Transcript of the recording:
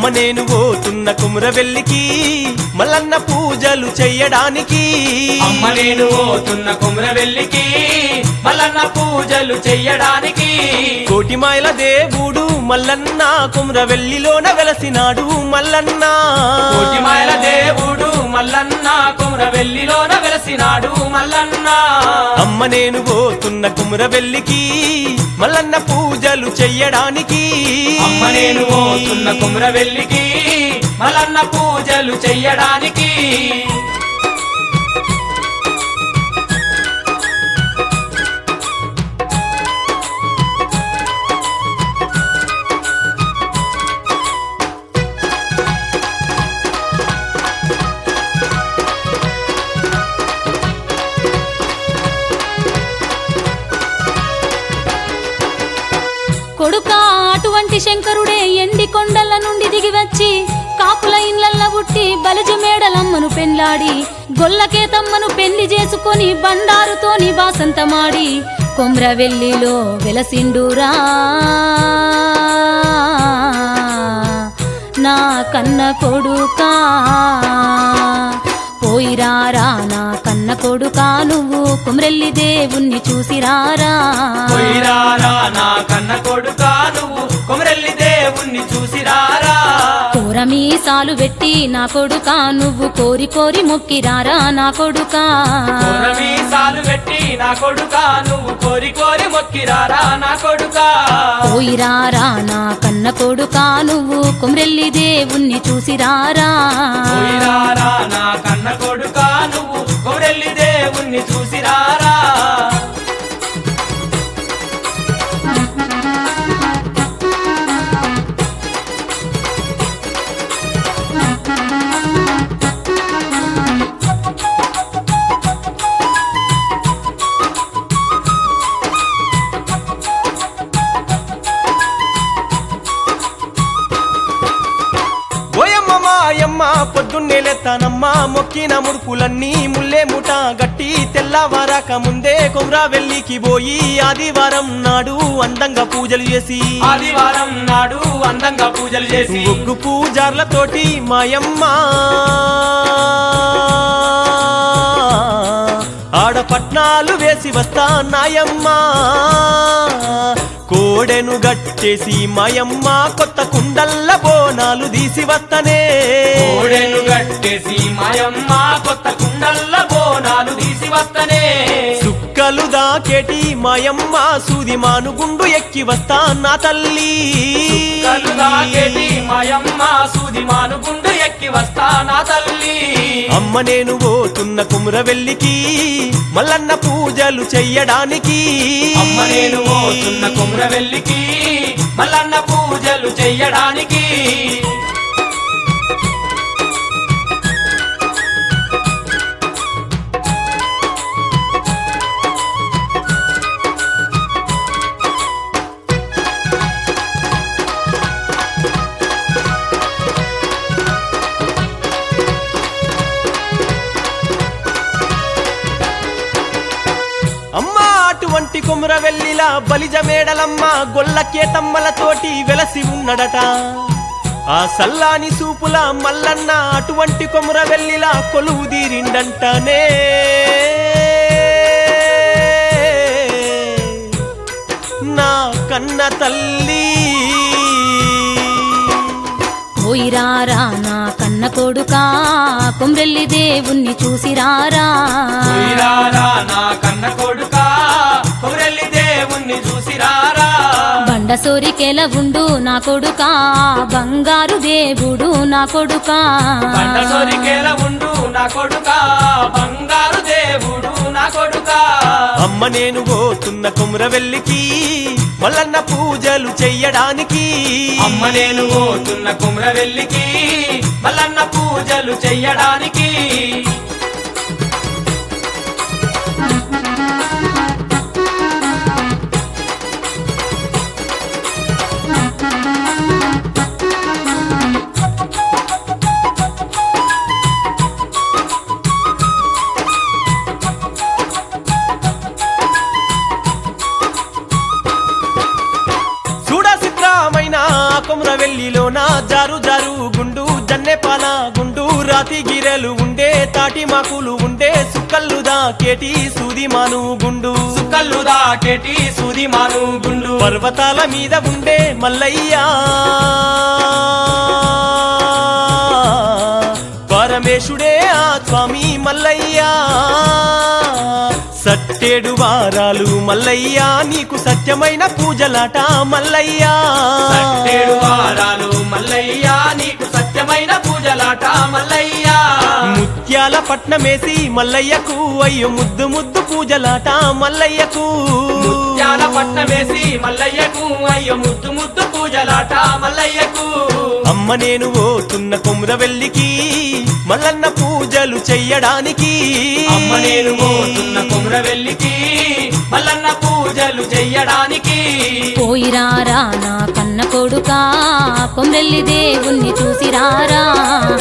నేను పోతున్న కుమ్రవెల్లికి మల్లన్న పూజలు చెయ్యడానికి అమ్మ నేను పోతున్న కుమ్రవెల్లికి మల్లన్న పూజలు చెయ్యడానికి కోటి మాయల దేవుడు మల్లన్న కుమ్రవెల్లిలోన వెలసినాడు మల్లన్న కోటి మాయల దేవుడు మల్లన్న కుమ్రవెల్లిలోన వెలసినాడు మల్లన్న అమ్మ నేను పోతున్న కుమ్రవెల్లికి మల్లన్న పూజలు చెయ్యడానికి అమ్మ నేను పోతున్న కుమ్రవెల్లికి మల్లన్న పూజలు చెయ్యడానికి కొడుక అటువంటి శంకరుడే ఎండి కొండల నుండి దిగి వచ్చి కాపుల ఇండ్లల్ల పుట్టి బలిజ మేడలమ్మను పెండ్లాడి గొల్లకేతమ్మను పెళ్లి చేసుకొని బండారుతోని బాసంతమాడి కొమ్రవెల్లిలో వెలసిండురా నా కన్న కొడుకా పోయిరారా నా కన్న కొడుకా నువ్వు కుమ్రెల్లి దేవుణ్ణి చూసిరారా పోయిరారా నా కన్న కొడుకా నువ్వు కొమరెల్లి దేవుణ్ణి చూసిరారా కూరమీసాలు పెట్టి నా కొడుకా నువ్వు కోరి కోరి మొక్కిరారా నా కొడుకా మీసాలు పెట్టి నా కొడుకా నువ్వు కోరి కోరి మొక్కిరారా నా కొడుకా పోయిరారా నా కన్న కొడుకా నువ్వు కుమ్రెల్లి దేవుణ్ణి చూసిరారా పోయిరారా నా కన్న కొడుకా నువ్వు కొమరెల్లి దేవుణ్ణి చూసిరారా ఓయమ్మ మాయమ్మ పొద్దున్నే లేతానమ్మ మొక్కిన ముడుపులన్నీ ముల్లే ముఠ గట్టి తెల్లవారాక ముందే కొమ్రా వెల్లికి పోయి ఆదివారం నాడు అందంగా పూజలు చేసి ఆదివారం నాడు అందంగా పూజలు చేసి ఒగ్గు పూజార్లతోటి మాయమ్మ ఆడపట్నాలు వేసి వస్తా నాయమ్మ కోడెను గట్టేసి మాయమ్మ కొత్త కుండల్ల బోనాలు తీసి వస్తనే కోడెను గట్టేసి మాయమ్మ కొత్త కుండల్ల బోనాలు తీసి వస్తనే సుక్కలు దాకేటి మాయమ్మ సూది మానుగుండు ఎక్కి వస్తా నా తల్లి కలుగాకేటి మాయమ్మ సూది మానుగుండు ఎక్కి వస్తా నా తల్లి అమ్మ నేను పోతున్న కుమ్రవెల్లికి మల్లన్న పూజలు చెయ్యడానికి అమ్మ నేను పోతున్న కుమ్రవెల్లికి మల్లన్న పూజలు చెయ్యడానికి అమ్మ అటువంటి కుమ్రవెల్లిలా బలిజ మేడలమ్మ గొల్లకేతమ్మలతోటి వెలసి ఉన్నడట ఆ సల్లాని సూపుల మల్లన్న అటువంటి కొమురవెల్లిలా కొలువు తీరిండంటనే నా కన్న తల్లి పోయిరారా నా కన్న కొడుకా కుమ్రెల్లి దేవుణ్ణి చూసిరారా పోయిరారా నా కన్న కొడుకా కొమరెల్లి దేవుణ్ణి చూసిరారా బండ సోరికెల ఉండు నా కొడుకా బంగారు దేవుడు నా కొడుకా బండ సొరికేల ఉండు నా కొడుకా బంగారు దేవుడు నా కొడుకా అమ్మ నేను పోతున్న కుమ్రవెల్లికి మల్లన్న పూజలు చెయ్యడానికి అమ్మ నేను పోతున్న కుమ్రవెల్లికి మల్లన్న పూజలు చెయ్యడానికి చూడ చిత్రమైన కుమ్రవెల్లిలోన జారు జారు రాతి గిరెలు ఉండే తాటి మాకులు ఉండే సుక్కల్లు దాకేటి సూది మాను గుండు సుక్కల్లు దాకెటి సూది మాను గుండు పర్వతాల మీద ఉండే మల్లయ్యా పరమేశుడే ఆ స్వామి మల్లయ్యా సట్టేడు వారాలు మల్లయ్యా నీకు సత్యమైన పూజలాట మల్లయ్యా సట్టేడు వారాలు మల్లయ్య నీకు సత్యమైన పూజలాట మల్లయ్య ముత్యాల పట్నమేసి మల్లయ్యకు అయ్యో ముద్దు ముద్దు పూజలాట మల్లయ్యకు ముత్యాల పట్నమేసి మల్లయ్యకు అయ్యో ముద్దు ముద్దు పూజలాట మల్లయ్యకు అమ్మ నేను పోతున్న కొమురవెల్లికి మల్లన్న పూజలు చెయ్యడానికి అమ్మ నేను పోతున్న కుమ్రవెల్లికి మల్లన్న పూజలు చెయ్యడానికి పోయిరారా నా కన్న కొడుకా కొమ్రెల్లి దేవుణ్ణి చూసిరారా